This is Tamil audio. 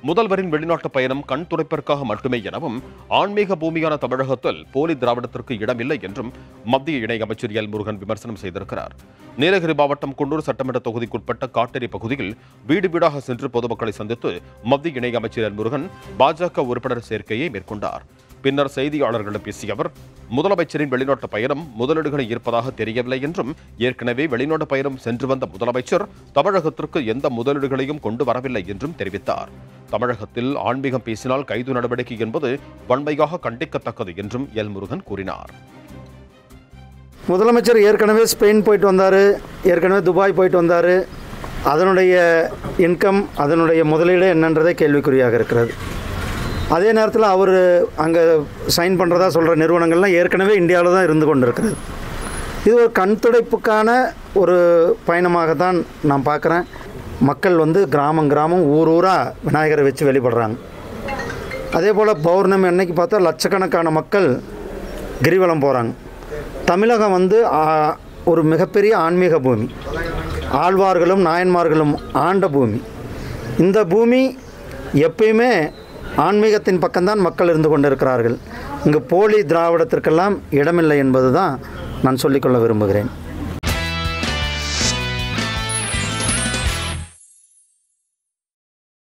முதல்வரின் வெளிநாட்டு பயணம் கண் துடைப்பிற்காக மட்டுமே எனவும் ஆன்மீக பூமியான தமிழகத்தில் போலி திராவிடத்திற்கு இடமில்லை என்றும் மத்திய இணையமைச்சர் எல் முருகன் விமர்சனம் செய்திருக்கிறார் நீலகிரி மாவட்டம் குன்னூர் சட்டமன்ற தொகுதிக்குட்பட்ட காட்டேரி பகுதியில் வீடு வீடாக சென்று பொதுமக்களை சந்தித்து மத்திய இணையமைச்சர் எல் முருகன் பாஜக உறுப்பினர் சேர்க்கையை மேற்கொண்டார் பின்னர் செய்தியாளர்களிடம் பேசிய அவர் முதலமைச்சரின் வெளிநாட்டு பயணம் முதலீடுகளை ஈர்ப்பதாக தெரியவில்லை என்றும் ஏற்கனவே வெளிநாட்டு பயணம் சென்று வந்த முதலமைச்சர் தமிழகத்திற்கு எந்த முதலீடுகளையும் கொண்டு வரவில்லை என்றும் தெரிவித்தார் தமிழகத்தில் ஆன்மீகம் பேசினால் கைது நடவடிக்கை என்பது வன்மையாக கண்டிக்கத்தக்கது என்றும் எல் முருகன் கூறினார் முதலமைச்சர் ஏற்கனவே ஸ்பெயின் போயிட்டு வந்தார் ஏற்கனவே துபாய் போயிட்டு வந்தார் அதனுடைய இன்கம் அதனுடைய முதலீடு என்னன்றதே கேள்விக்குறியாக இருக்கிறது அதே நேரத்தில் அவர் அங்கே சைன் பண்ணுறதா சொல்கிற நிறுவனங்கள்லாம் ஏற்கனவே இந்தியாவில் தான் இருந்து கொண்டு இருக்கிறது இது ஒரு கண் துடைப்புக்கான ஒரு பயணமாக தான் நான் பார்க்குறேன் மக்கள் வந்து கிராமம் கிராமம் ஊர் ஊராக விநாயகரை வச்சு வெளிப்படுறாங்க அதே போல் பௌர்ணமி அன்னைக்கு பார்த்தா லட்சக்கணக்கான மக்கள் கிரிவலம் போகிறாங்க தமிழகம் வந்து ஆ, ஒரு மிகப்பெரிய ஆன்மீக பூமி ஆழ்வார்களும் நாயன்மார்களும் ஆண்ட பூமி இந்த பூமி எப்பயுமே ஆன்மீகத்தின் பக்கம்தான் மக்கள் இருந்து கொண்டிருக்கிறார்கள் இங்கு போலி திராவிடத்திற்கெல்லாம் இடமில்லை என்பது தான் நான் சொல்லிக்கொள்ள விரும்புகிறேன்